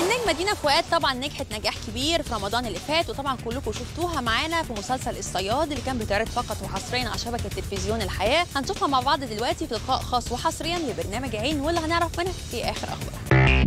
النجمه دينا فؤاد طبعا نجحت نجاح كبير في رمضان اللي فات وطبعا كلكم شفتوها معانا في مسلسل الصياد اللي كان بيتعرض فقط وحصريا على شبكه تلفزيون الحياه هنشوفها مع بعض دلوقتي في لقاء خاص وحصريا لبرنامج عين واللي هنعرف منها في اخر اخبار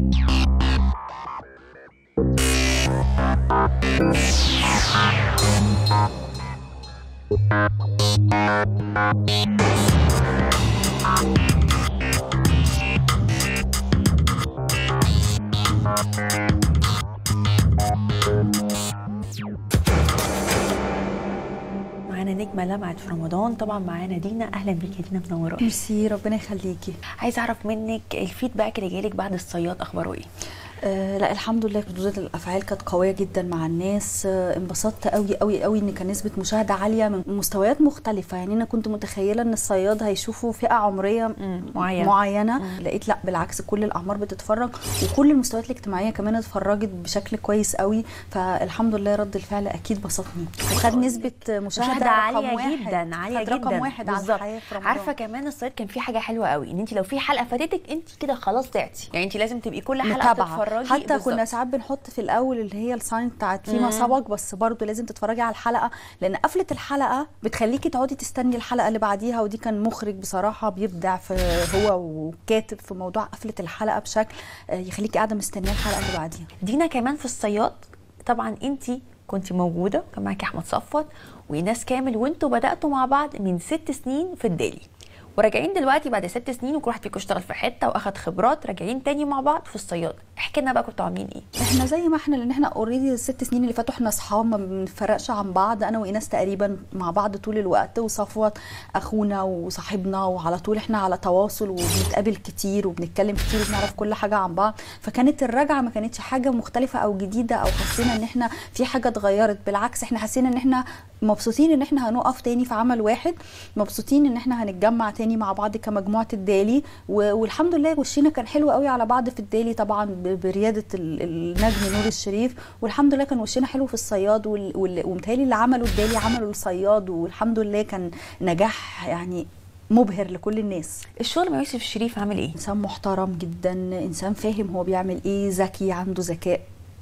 معانا نجمه لمعت في رمضان طبعا معانا دينا اهلا بيكي يا دينا منوره ميرسي ربنا يخليكي عايزه اعرف منك الفيدباك اللي جالك بعد الصياد اخباره ايه آه لا الحمد لله ردود الافعال كانت قويه جدا مع الناس آه انبسطت قوي قوي قوي ان كان نسبه مشاهده عاليه من مستويات مختلفه يعني انا كنت متخيله ان الصياد هيشوفوا فئه عمريه معينة. معينه لقيت لا بالعكس كل الاعمار بتتفرج وكل المستويات الاجتماعيه كمان اتفرجت بشكل كويس قوي فالحمد لله رد الفعل اكيد بسطني وخد نسبه مشاهده, مشاهده رقم عاليه واحد. جدا عاليه خد جدا رقم واحد على بالظبط. الحياه في رمضان عارفه كمان الصياد كان في حاجه حلوه قوي ان انت لو في حلقه فاتتك انت كده خلاص تعتي يعني انت لازم تبقي كل حلقه متابعة بتتفرجي حتى بالظبط. كنا ساعات بنحط في الاول اللي هي الساين بتاعت فيما مم. سبق بس برضه لازم تتفرجي على الحلقه لان قفله الحلقه بتخليكي تقعدي تستني الحلقه اللي بعديها ودي كان مخرج بصراحه بيبدع في هو وكاتب في موضوع قفله الحلقه بشكل آه، يخليكي قاعده مستنيه الحلقه اللي بعديها دينا كمان في الصياد طبعا انت كنت موجوده كان معاكي احمد صفوت وايناس كامل وانتوا بداتوا مع بعض من ست سنين في الدالي وراجعين دلوقتي بعد ست سنين وكل واحد فيكم اشتغل في حته واخد خبرات راجعين تاني مع بعض في الصياد احكي لنا بقى كنتوا عاملين ايه احنا زي ما احنا لان احنا اوريدي الست سنين اللي فاتوا احنا اصحاب ما بنفرقش عن بعض انا وايناس تقريبا مع بعض طول الوقت وصفوت اخونا وصاحبنا وعلى طول احنا على تواصل وبنتقابل كتير وبنتكلم كتير وبنعرف كل حاجه عن بعض فكانت الرجعه ما كانتش حاجه مختلفه او جديده او حسينا ان احنا في حاجه اتغيرت بالعكس احنا حسينا ان احنا مبسوطين ان احنا هنقف تاني في عمل واحد مبسوطين ان احنا هنتجمع تاني مع بعض كمجموعه الدالي و- والحمد لله وشينا كان حلو قوي على بعض في الدالي طبعا ب- برياده ال- النجم نور الشريف والحمد لله كان وشنا حلو في الصياد وال- وال- ومتهيألي اللي عملوا الدالي عملوا الصياد والحمد لله كان نجاح يعني مبهر لكل الناس الشغل مع يوسف الشريف عامل ايه انسان محترم جدا انسان فاهم هو بيعمل ايه ذكي عنده ذكاء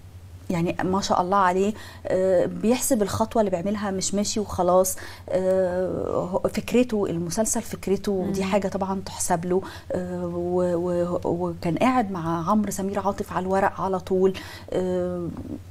يعني ما شاء الله عليه آه، بيحسب الخطوه اللي بيعملها مش ماشي وخلاص آه، هو- فكرته المسلسل فكرته دي حاجه طبعا تحسب له آه، و- و- وكان قاعد مع عمرو سمير عاطف على الورق على طول آه،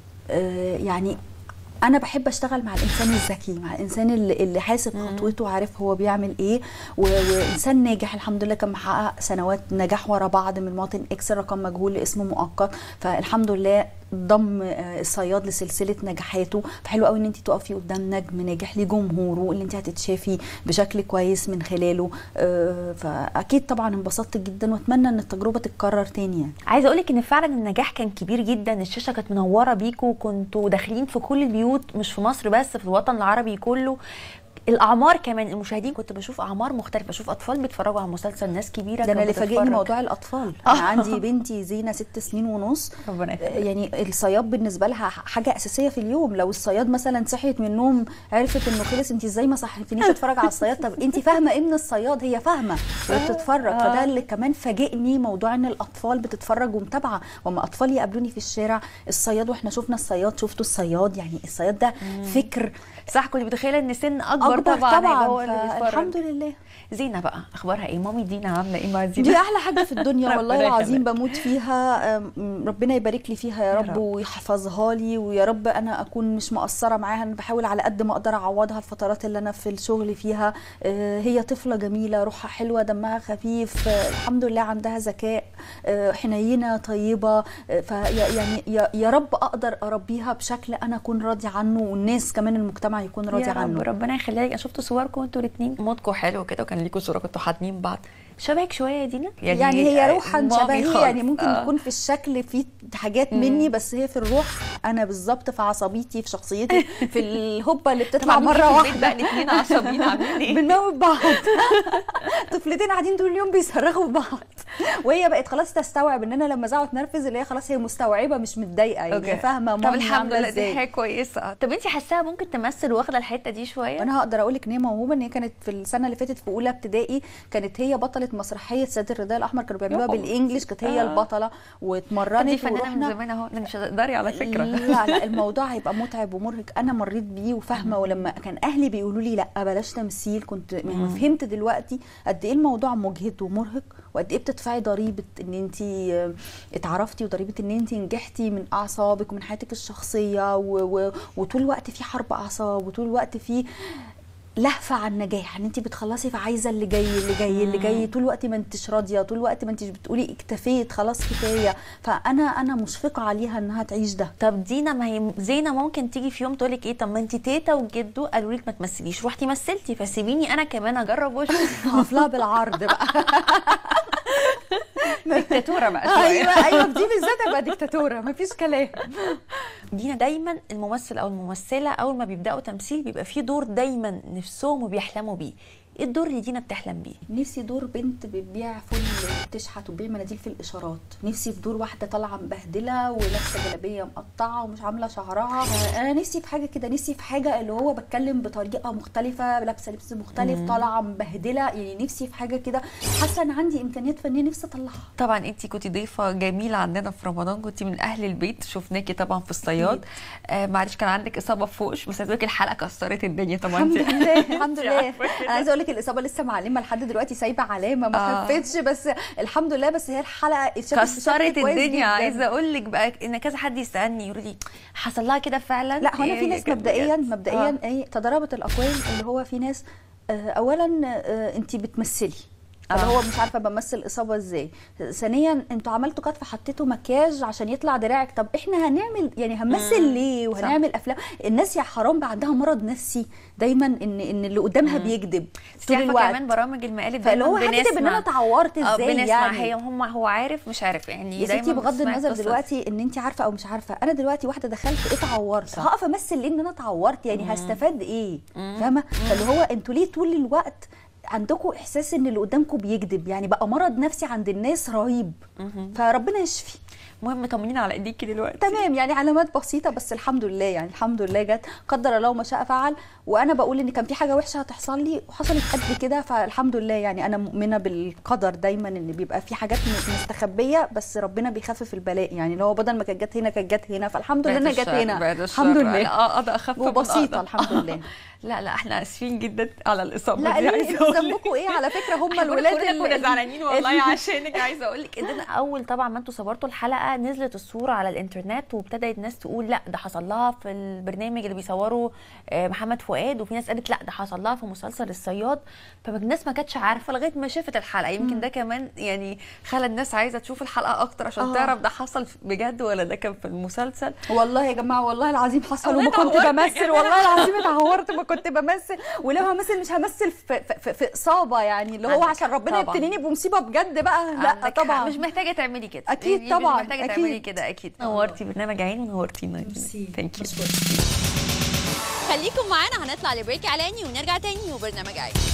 آه، يعني انا بحب اشتغل مع الانسان الذكي مع الانسان اللي, اللي حاسب خطوته عارف هو بيعمل ايه و- وانسان ناجح الحمد لله كان محقق سنوات نجاح ورا بعض من مواطن اكس رقم مجهول لاسمه مؤقت فالحمد لله ضم آه، الصياد لسلسله نجاحاته فحلو قوي ان انت تقفي قدام نجم ناجح ليه جمهوره اللي انت هتتشافي بشكل كويس من خلاله آه، فاكيد طبعا انبسطت جدا واتمنى ان التجربه تتكرر تاني يعني عايزه اقول لك ان فعلا النجاح كان كبير جدا الشاشه كانت منوره بيكوا كنتوا داخلين في كل البيوت مش في مصر بس في الوطن العربي كله الاعمار كمان المشاهدين كنت بشوف اعمار مختلفه بشوف اطفال بيتفرجوا على مسلسل ناس كبيره ده انا كانت اللي فاجئني بتتفرج. موضوع الاطفال انا عندي بنتي زينه ست سنين ونص ربنا يخليك. يعني الصياد بالنسبه لها حاجه اساسيه في اليوم لو الصياد مثلا صحيت من النوم عرفت انه خلص انت ازاي ما صحتنيش اتفرج على الصياد طب انت فاهمه ايه من الصياد هي فاهمه وهي بتتفرج فده اللي كمان فاجئني موضوع ان الاطفال بتتفرج ومتابعه وما اطفال يقابلوني في الشارع الصياد واحنا شفنا الصياد شفتوا الصياد يعني الصياد ده فكر صح كنت متخيله ان سن اكبر, اكبر طبعا, طبعا هو اللي بيتفرج الحمد لله زينه بقى اخبارها ايه مامي دينا عامله ايه مع زينه دي احلى حاجه في الدنيا ربنا والله العظيم يخليك. بموت فيها أم، ربنا يبارك لي فيها يا يا رب رب. ويحفظها لي ويا رب انا اكون مش مقصره معاها انا بحاول على قد ما اقدر اعوضها الفترات اللي انا في الشغل فيها آه، هي طفله جميله روحها حلوه دمها خفيف آه، الحمد لله عندها ذكاء آه، حنينه طيبه آه، فيا يعني يا- يا رب اقدر اربيها بشكل انا اكون راضي عنه والناس كمان المجتمع يكون راضي يا رب عنه ربنا يخليها لك انا شفت صوركم انتوا الاثنين مودكم حلو كده وكان ليكوا صوره كنتوا حاضنين بعض شبهك شويه يا دينا يعني, يعني هي روحا مامي شبهي خالص. يعني ممكن آه. يكون في الشكل في حاجات مني بس هي في الروح انا بالظبط في عصبيتي في شخصيتي في الهبه اللي بتطلع عاملين مره في البيت بقى واحده الاثنين عصبيين عاملين ايه بنموت بعض طفلتين قاعدين طول اليوم بيصرخوا في بعض وهي بقت خلاص تستوعب ان انا لما ازعق واتنرفز اللي هي خلاص هي مستوعبه مش متضايقه يعني هي فاهمه طب مامي الحمد عامله لله دي ازاي حاجه كويسه طب انت حاساها ممكن تمثل واخده الحته دي شويه انا هقدر اقول لك ان هي موهوبه ان هي كانت في السنه اللي فاتت في اولى ابتدائي كانت هي بطله مسرحيه سيد الرداء الاحمر كانوا بيعملوها يوه. بالانجلش كانت هي آه. البطله طب دي واتمرنت فنانه من ورحنا زمان اهو مش هتقدري على فكره لا لا الموضوع هيبقى متعب ومرهق انا مريت بيه وفاهمه ولما كان اهلي بيقولوا لي لا بلاش تمثيل كنت يعني فهمت دلوقتي قد ايه الموضوع مجهد ومرهق وقد ايه بتدفعي ضريبه ان انت اتعرفتي وضريبه ان انت نجحتي من اعصابك ومن حياتك الشخصيه و... و... وطول الوقت في حرب اعصاب وطول الوقت في لهفه على النجاح ان انت بتخلصي فعايزه اللي جاي اللي جاي اللي جاي طول الوقت ما انتش راضيه طول الوقت ما انتش بتقولي اكتفيت خلاص كفايه فانا انا مشفقه عليها انها تعيش ده طب دينا ما هي زينه ممكن تيجي في يوم تقول لك ايه طب ما انت تيتا وجدو قالوا لك ما تمثليش رحتي مثلتي فسيبيني انا كمان اجرب واشوف هقف لها بالعرض بقى ديكتاتوره بقى شويه ايوه ايوه دي بالذات ابقى ديكتاتوره مفيش كلام دينا دايما الممثل او الممثله اول ما بيبداوا تمثيل بيبقى في دور دايما نفسهم وبيحلموا بيه ايه الدور اللي دينا بتحلم بيه نفسي دور بنت بتبيع فل بتشحت وبتبيع مناديل في الاشارات نفسي في دور واحده طالعه مبهدله ولابسه جلابيه مقطعه ومش عامله شعرها انا نفسي في حاجه كده نفسي في حاجه اللي هو بتكلم بطريقه مختلفه لابسه لبس مختلف طالعه مبهدله يعني نفسي في حاجه كده حاسه ان عندي امكانيات فنيه نفسي اطلعها طبعا انت كنت ضيفه جميله عندنا في رمضان كنت من اهل البيت شفناكي طبعا في الصياد آه معلش كان عندك اصابه في فوقش بس عايزة أقولك الحلقه كسرت الدنيا طبعا الحمد انت- لله الحمد انت لله عارفة كده. انا عايزه اقول لك الاصابه لسه معلمه لحد دلوقتي سايبه علامه ما آه. خفتش بس الحمد لله بس هي الحلقه اتشافت بشكل كسرت كويس الدنيا جداً. عايزه اقول لك بقى ان كذا حد يسالني يقول لي حصل لها كده فعلا لا هو انا في إيه ناس كان مبدئيا بجد؟ مبدئيا آه. ايه تضاربت الاقوال اللي هو في ناس آه، اولا آه، انت بتمثلي اللي آه. هو مش عارفه بمثل اصابه ازاي ثانيا انتوا عملتوا كتف حطيتوا مكياج عشان يطلع دراعك طب احنا هنعمل يعني هنمثل مم. ليه صح. وهنعمل افلام الناس يا حرام بقى عندها مرض نفسي دايما ان ان اللي قدامها بيكذب بس طول عارفه الوقت كمان برامج المقالب فاللي هو دايما هكتب ان انا بنسمع اتعورت اه ازاي بنسمع يعني هي هم هو عارف مش عارف يعني يا ستي دايما بغض بنسمع النظر القصة دي. دلوقتي ان انت عارفه او مش عارفه انا دلوقتي واحده دخلت اتعورت صح. هقف امثل ليه ان انا اتعورت يعني هستفاد ايه فاهمه فاللي هو انتوا ليه طول الوقت عندكم احساس ان اللي قدامكم بيكذب يعني بقى مرض نفسي عند الناس رهيب فربنا يشفي المهم طمنينا على ايديكي دلوقتي تمام يعني علامات بسيطه بس الحمد لله يعني الحمد لله جت قدر الله ما شاء فعل وانا بقول ان كان في حاجه وحشه هتحصل لي وحصلت قد كده فالحمد لله يعني انا مؤمنه بالقدر دايما ان بيبقى في حاجات م- مستخبيه بس ربنا بيخفف البلاء يعني اللي هو بدل ما كانت جت هنا كانت جت هنا فالحمد لله بعد انها جت الشر- هنا بعد الشر. الحمد لله لا اقدر اخفف من وبسيطه أقدر. الحمد لله لا لا احنا اسفين جدا على الاصابه لا دي ليه عايزه انتوا اقول لك. ذنبكم ايه على فكره هم احنا الولاد كلنا كنا اللي- زعلانين والله اللي- عشانك عايزه اقول لك ان اول طبعا ما انتوا صورتوا الحلقه نزلت الصوره على الانترنت وابتدت الناس تقول لا ده حصل لها في البرنامج اللي بيصوره آه، محمد فؤاد وفي ناس قالت لا ده حصل لها في مسلسل الصياد فالناس ما كانتش عارفه لغايه ما شافت الحلقه يمكن ده كمان يعني خلى الناس عايزه تشوف الحلقه اكتر عشان آه. تعرف ده حصل بجد ولا ده كان في المسلسل والله يا جماعه والله العظيم حصل والله وما كنت اتعورت بمثل كمان. والله العظيم اتعورت ما كنت بمثل ولو همثل مش همثل في, في, في, في اصابه يعني اللي هو عندك عشان حق ربنا طبعا. يبتليني بمصيبه بجد بقى لا عندك حق. طبعا مش محتاجه تعملي كده أكيد يعني طبعاً، مش محتاجه أكيد. تعملي كده اكيد نورتي برنامج عين ونورتينا ثانك يو خليكم معانا هنطلع لبريك اعلاني ونرجع تاني وبرنامج عادي